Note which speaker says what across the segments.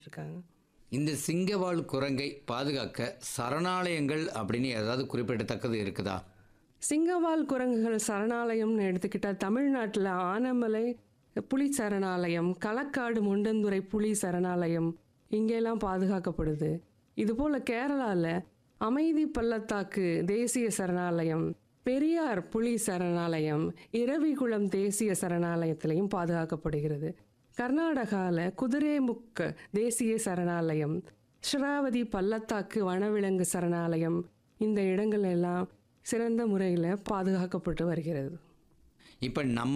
Speaker 1: இருக்காங்க
Speaker 2: இந்த சிங்கவால் குரங்கை பாதுகாக்க சரணாலயங்கள் அப்படின்னு ஏதாவது குறிப்பிடத்தக்கது இருக்குதா
Speaker 1: சிங்கவால் குரங்குகள் சரணாலயம்னு எடுத்துக்கிட்டால் தமிழ்நாட்டில் ஆனமலை புலி சரணாலயம் களக்காடு முண்டந்துறை புலி சரணாலயம் இங்கெல்லாம் பாதுகாக்கப்படுது இதுபோல் கேரளாவில் அமைதி பள்ளத்தாக்கு தேசிய சரணாலயம் பெரியார் புலி சரணாலயம் இரவிகுளம் தேசிய சரணாலயத்திலையும் பாதுகாக்கப்படுகிறது கர்நாடகாவில் குதிரேமுக்க தேசிய சரணாலயம் ஸ்ராவதி பள்ளத்தாக்கு வனவிலங்கு சரணாலயம் இந்த இடங்கள் எல்லாம் சிறந்த முறையில் பாதுகாக்கப்பட்டு வருகிறது
Speaker 2: இப்போ நம்ம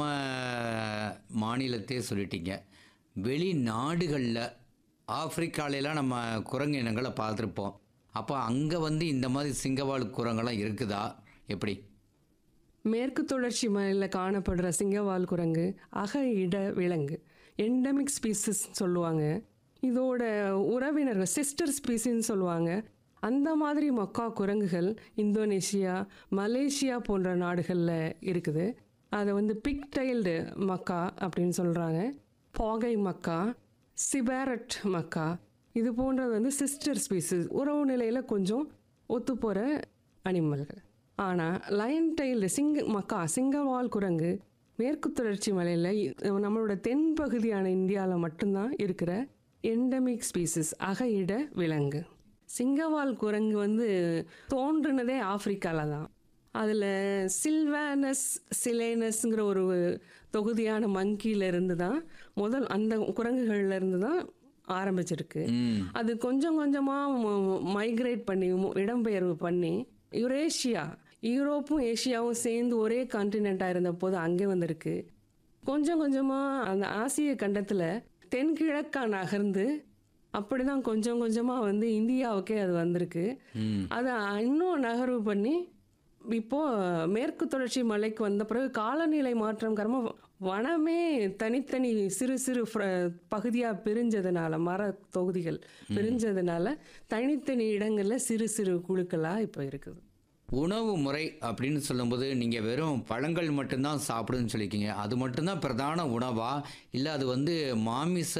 Speaker 2: மாநிலத்தையே சொல்லிட்டீங்க வெளிநாடுகளில் ஆப்பிரிக்காலெல்லாம் நம்ம குரங்கு இனங்களை பார்த்துருப்போம் அப்போ அங்கே வந்து இந்த மாதிரி சிங்கவால் குரங்கெல்லாம் இருக்குதா எப்படி
Speaker 1: மேற்கு தொடர்ச்சி மலையில் காணப்படுற சிங்கவால் குரங்கு அக இட விலங்கு எண்டமிக் ஸ்பீசிஸ் சொல்லுவாங்க இதோட உறவினர்கள் சிஸ்டர் ஸ்பீசின்னு சொல்லுவாங்க அந்த மாதிரி மக்கா குரங்குகள் இந்தோனேஷியா மலேசியா போன்ற நாடுகளில் இருக்குது அதை வந்து பிக்டைல்டு மக்கா அப்படின்னு சொல்கிறாங்க பாகை மக்கா சிபாரட் மக்கா இது போன்றது வந்து சிஸ்டர் ஸ்பீசிஸ் உறவு நிலையில் கொஞ்சம் ஒத்துப்போகிற அனிமல்கள் ஆனால் லயன் டைல்டு சிங்க மக்கா சிங்கவால் குரங்கு மேற்கு தொடர்ச்சி மலையில் நம்மளோட தென் பகுதியான இந்தியாவில் மட்டும்தான் இருக்கிற எண்டமிக் ஸ்பீசிஸ் அகையிட விலங்கு சிங்கவால் குரங்கு வந்து தோன்றுனதே ஆப்பிரிக்காவில் தான் அதில் சில்வானஸ் சிலேனஸ்ங்கிற ஒரு தொகுதியான மங்கியில இருந்து தான் முதல் அந்த குரங்குகள்ல இருந்து தான் ஆரம்பிச்சிருக்கு
Speaker 2: ம்
Speaker 1: அது கொஞ்சம் கொஞ்சமாக மைக்ரேட் பண்ணி மு- இடம்பெயர்வு பண்ணி யுரேஷியா யூரோப்பும் ஏஷியாவும் சேர்ந்து ஒரே கான்டினெண்ட்டாக இருந்த போது அங்கே வந்திருக்கு கொஞ்சம் கொஞ்சமாக அந்த ஆசிய கண்டத்தில் தென்கிழக்கா நகர்ந்து அப்படிதான் கொஞ்சம் கொஞ்சமாக வந்து இந்தியாவுக்கே அது வந்திருக்கு
Speaker 2: ம்
Speaker 1: அதை இன்னும் நகர்வு பண்ணி இப்போ மேற்கு தொடர்ச்சி மலைக்கு வந்த பிறகு காலநிலை மாற்றம் காரணமாக வனமே தனித்தனி சிறு சிறு பகுதியாக பிரிஞ்சதுனால மர தொகுதிகள் பிரிஞ்சதுனால தனித்தனி இடங்களில் சிறு சிறு குழுக்களாக இப்போ இருக்குது
Speaker 2: உணவு முறை அப்படின்னு சொல்லும்போது நீங்கள் வெறும் பழங்கள் மட்டும்தான் சாப்பிடுன்னு சொல்லியிருக்கீங்க அது மட்டும்தான் பிரதான உணவா இல்லை அது வந்து மாமிச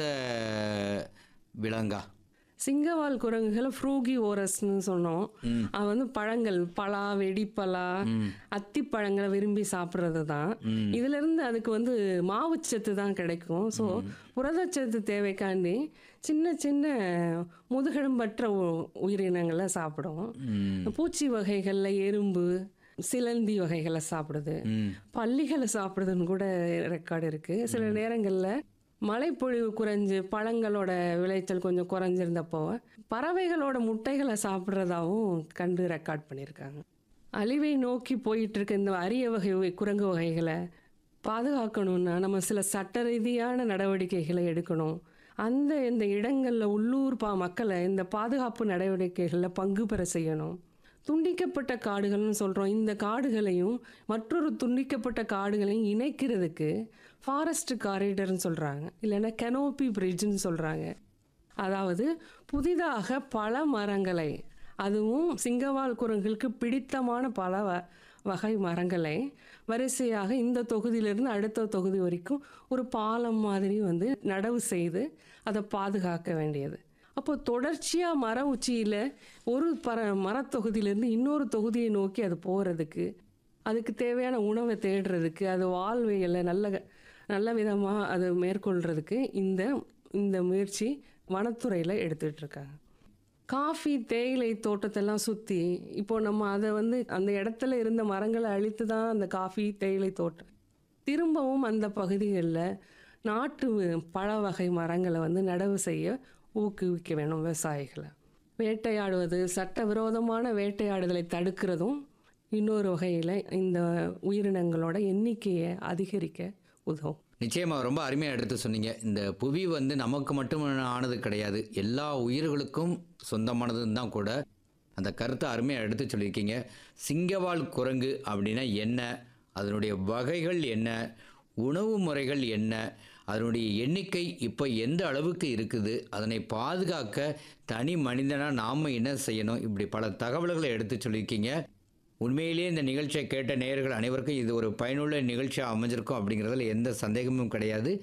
Speaker 2: விலங்கா
Speaker 1: சிங்கவால் குரங்குகளை ஃப்ரூகி ஓரஸ்னு சொன்னோம் அது வந்து பழங்கள் பலா வெடிப்பலா அத்திப்பழங்களை விரும்பி சாப்பிட்றது தான் இதுல இருந்து அதுக்கு வந்து மாவுச்சத்து தான் கிடைக்கும் ஸோ புரதச்சத்து தேவைக்காண்டி சின்ன சின்ன முதுகெலும்பற்ற உ- உயிரினங்களை சாப்பிடும்
Speaker 2: ம்
Speaker 1: பூச்சி வகைகளில் எறும்பு சிலந்தி வகைகளை சாப்பிடுது
Speaker 2: ம்
Speaker 1: பள்ளிகளை சாப்பிடுதுன்னு கூட ரெக்கார்டு இருக்கு சில நேரங்களில் மழைப்பொழிவு குறைஞ்சு பழங்களோட விளைச்சல் கொஞ்சம் குறைஞ்சிருந்தப்போ பறவைகளோட முட்டைகளை சாப்பிட்றதாவும் கண்டு ரெக்கார்ட் பண்ணியிருக்காங்க அழிவை நோக்கி போயிட்டு இருக்க இந்த அரிய வகை உ- குரங்கு வகைகளை பாதுகாக்கணும்னா நம்ம சில சட்ட ரீதியான நடவடிக்கைகளை எடுக்கணும் அந்த இந்த இடங்களில் உள்ளூர் பா மக்களை இந்த பாதுகாப்பு நடவடிக்கைகளில் பங்கு பெற செய்யணும் துண்டிக்கப்பட்ட காடுகள்னு சொல்கிறோம் இந்த காடுகளையும் மற்றொரு துண்டிக்கப்பட்ட காடுகளையும் இணைக்கிறதுக்கு ஃபாரஸ்ட் காரிடர்னு சொல்கிறாங்க இல்லைன்னா கெனோப்பி பிரிட்ஜ்னு சொல்கிறாங்க அதாவது புதிதாக பல மரங்களை அதுவும் சிங்கவால் குரங்குகளுக்கு பிடித்தமான பல வ- வகை மரங்களை வரிசையாக இந்த தொகுதியிலிருந்து அடுத்த தொகுதி வரைக்கும் ஒரு பாலம் மாதிரி வந்து நடவு செய்து அதை பாதுகாக்க வேண்டியது அப்போ தொடர்ச்சியாக மர உச்சியில் ஒரு பர மரத்தொகுதியிலேருந்து இன்னொரு தொகுதியை நோக்கி அது போகிறதுக்கு அதுக்கு தேவையான உணவை தேடுறதுக்கு அது வாழ்வியலை நல்ல நல்ல விதமாக அது மேற்கொள்கிறதுக்கு இந்த இந்த முயற்சி வனத்துறையில் எடுத்துட்டு இருக்காங்க காஃபி தேயிலை தோட்டத்தெல்லாம் சுற்றி இப்போ நம்ம அதை வந்து அந்த இடத்துல இருந்த மரங்களை அழித்து தான் அந்த காஃபி தேயிலை தோட்டம் திரும்பவும் அந்த பகுதிகளில் நாட்டு பழ வகை மரங்களை வந்து நடவு செய்ய ஊக்குவிக்க வேணும் விவசாயிகளை வேட்டையாடுவது சட்டவிரோதமான வேட்டையாடுதலை தடுக்கிறதும் இன்னொரு வகையில் இந்த உயிரினங்களோட எண்ணிக்கையை அதிகரிக்க உதவும்
Speaker 2: நிச்சயமாக ரொம்ப அருமையாக எடுத்து சொன்னீங்க இந்த புவி வந்து நமக்கு மட்டும் ஆனது கிடையாது எல்லா உயிர்களுக்கும் சொந்தமானதுன்னு தான் கூட அந்த கருத்தை அருமையாக எடுத்து சொல்லியிருக்கீங்க சிங்கவால் குரங்கு அப்படின்னா என்ன அதனுடைய வகைகள் என்ன உணவு முறைகள் என்ன அதனுடைய எண்ணிக்கை இப்போ எந்த அளவுக்கு இருக்குது அதனை பாதுகாக்க தனி மனிதனாக நாம் என்ன செய்யணும் இப்படி பல தகவல்களை எடுத்து சொல்லியிருக்கீங்க உண்மையிலேயே இந்த நிகழ்ச்சியை கேட்ட நேயர்கள் அனைவருக்கும் இது ஒரு பயனுள்ள நிகழ்ச்சியாக அமைஞ்சிருக்கும் அப்படிங்கிறதுல எந்த சந்தேகமும் கிடையாது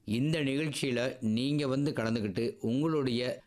Speaker 2: இந்த நிகழ்ச்சியில் நீங்கள் வந்து கலந்துக்கிட்டு உங்களுடைய